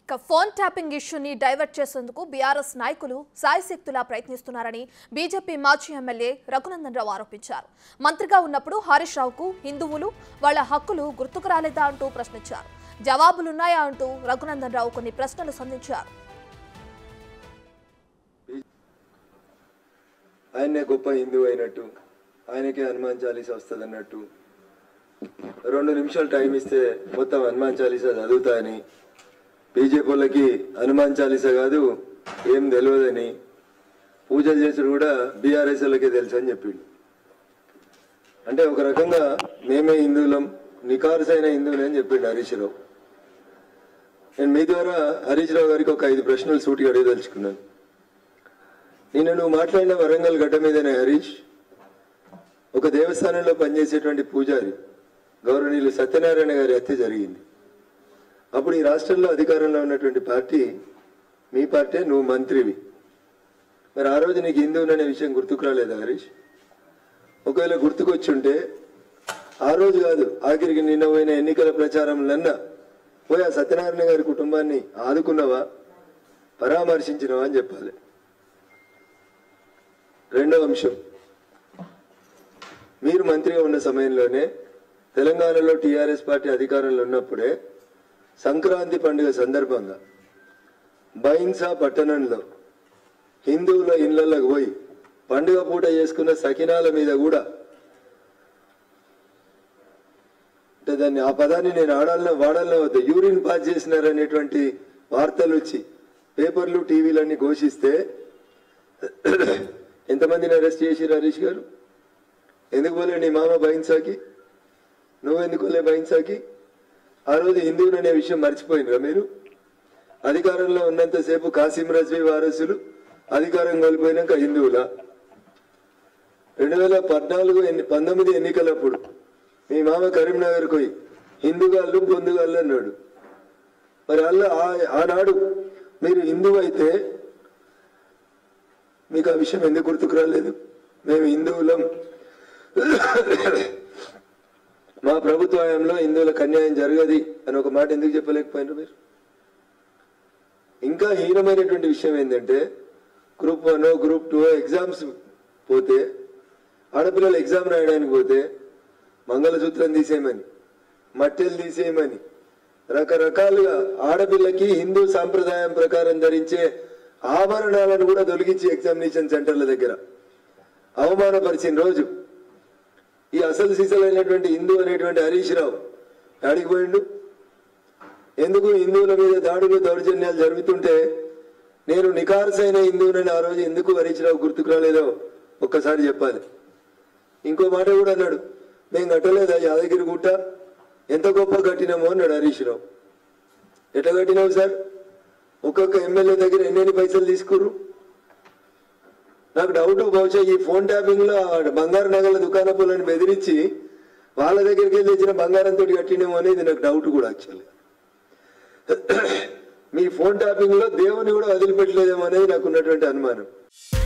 ఇక phone tapping ఇష్యూని divert చేసేందుకు బీఆర్ఎస్ నాయకులు సాయశక్తులా ప్రయత్నిస్తున్నారని బీజేపీ మాజీ ఎమ్మెల్యే రఘునందన్ రావు ఆరోపించారు మంత్రిగా ఉన్నప్పుడు హరీష్ రావుకు హిందువులు వాళ్ళ హక్కులు గుర్తుకు రాలేదా అంటూ ప్రశ్నించారు జవాబులున్నాయా అంటూ రఘునందన్ రావు కొన్ని ప్రశ్నలు సంధించారు ఆయనే గొప్ప హిందువు అయినట్టు ఆయనకే హనుమాన్ చాలీసా వస్తుంది అన్నట్టు రెండు నిమిషాలు టైం ఇస్తే మొత్తం హనుమాన్ చాలీసా చదువుతాయని బీజేపీ వాళ్ళకి హనుమాన్ చాలీసా కాదు ఏం తెలియదని పూజలు చేసుడు కూడా బీఆర్ఎస్ వాళ్ళకే తెలుసు అని చెప్పిండు అంటే ఒక రకంగా మేమే హిందువులం నికార్సైన హిందువులే అని చెప్పిండు హరీష్ రావు నేను మీ ద్వారా హరీష్ రావు గారికి ఒక ఐదు ప్రశ్నలు సూటిగా అడగదలుచుకున్నాను నిన్న నువ్వు మాట్లాడిన వరంగల్ గడ్డ మీదనే హరీష్ ఒక దేవస్థానంలో పనిచేసేటువంటి పూజారి గౌరవనీయులు సత్యనారాయణ గారి హత్య జరిగింది అప్పుడు ఈ రాష్ట్రంలో అధికారంలో ఉన్నటువంటి పార్టీ మీ పార్టీ నువ్వు మంత్రివి మరి ఆ రోజు నీకు హిందువుననే విషయం గుర్తుకు రాలేదా హరీష్ ఒకవేళ గుర్తుకొచ్చుంటే ఆ రోజు కాదు ఆఖరికి నిన్న పోయిన ఎన్నికల ప్రచారంలన్నా పోయి ఆ సత్యనారాయణ గారి కుటుంబాన్ని ఆదుకున్నావా పరామర్శించినవా అని చెప్పాలి రెండవ అంశం మీరు మంత్రిగా ఉన్న సమయంలోనే తెలంగాణలో టీఆర్ఎస్ పార్టీ అధికారంలో ఉన్నప్పుడే సంక్రాంతి పండుగ సందర్భంగా బైన్సా పట్టణంలో హిందువుల ఇళ్లలోకి పోయి పండుగ పూట చేసుకున్న సకినాల మీద కూడా అంటే దాన్ని ఆ పదాన్ని నేను ఆడాలన్నా వాడాలన్నా వద్దు యూరిన్ పాస్ చేసినారనేటువంటి వార్తలు వచ్చి పేపర్లు టీవీలన్నీ ఘోషిస్తే ఎంతమందిని అరెస్ట్ చేసిరు హరీష్ గారు ఎందుకు పోలే నీ మామ బైన్సాకి నువ్వు ఎందుకు పోలే బైన్సాకి ఆ రోజు హిందువులు అనే విషయం మర్చిపోయినరా మీరు అధికారంలో ఉన్నంతసేపు కాసిం రజ్వీ వారసులు అధికారం కోల్పోయినాక హిందువులా రెండు వేల పద్నాలుగు ఎన్ని పంతొమ్మిది ఎన్నికలప్పుడు మీ మామ కరీంనగర్ పోయి హిందుగాళ్ళు పొందుగాళ్ళు అన్నాడు మరి అల్ల ఆ- ఆనాడు మీరు హిందువు అయితే మీకు ఆ విషయం ఎందుకు గుర్తుకు రాలేదు మేము హిందువులం మా ప్రభుత్వ హయాంలో హిందువులకు అన్యాయం జరగది అని ఒక మాట ఎందుకు చెప్పలేకపోయినారు మీరు ఇంకా హీనమైనటువంటి విషయం ఏంటంటే group one group two exams పోతే ఆడపిల్లలు ఎగ్జామ్ రాయడానికి పోతే మంగళసూత్రం తీసేయమని మట్టెలు తీసేయమని రకరకాలుగా ఆడపిల్లకి హిందూ సాంప్రదాయం ప్రకారం ధరించే ఆభరణాలను కూడా తొలగించి ఎగ్జామినేషన్ సెంటర్ల దగ్గర అవమానపరిచిన రోజు ఈ అసలు సిసలైనటువంటి హిందూ అనేటువంటి హరీష్ రావు ఆడికి పోయిండు ఎందుకు హిందువుల మీద దాడులు దౌర్జన్యాలు జరుగుతుంటే నేను నికార్సైన హిందువునని ఆ రోజు ఎందుకు హరీష్ రావు గుర్తుకు రాలేదో ఒక్కసారి చెప్పాలి ఇంకో మాట కూడా అన్నాడు మేము కట్టలేదా యాదగిరి గుట్ట ఎంత గొప్ప కట్టినామో అన్నాడు హరీష్ రావు ఎట్లా కట్టినావు సార్ ఒక్కొక్క ఎమ్మెల్యే దగ్గర ఎన్నెన్ని పైసలు తీసుకుర్రు నాకు డౌట్ బహుశా ఈ ఫోన్ ట్యాపింగ్ లో ఆ బంగారు నగల దుకాణపులను బెదిరించి వాళ్ళ దగ్గరికి వెళ్ళి తెచ్చిన బంగారంతో కట్టినేమో అనేది నాకు డౌట్ కూడా యాక్చువల్గా మీ ఫోన్ ట్యాపింగ్ లో దేవుని కూడా వదిలిపెట్టలేదేమో అనేది నాకు ఉన్నటువంటి అనుమానం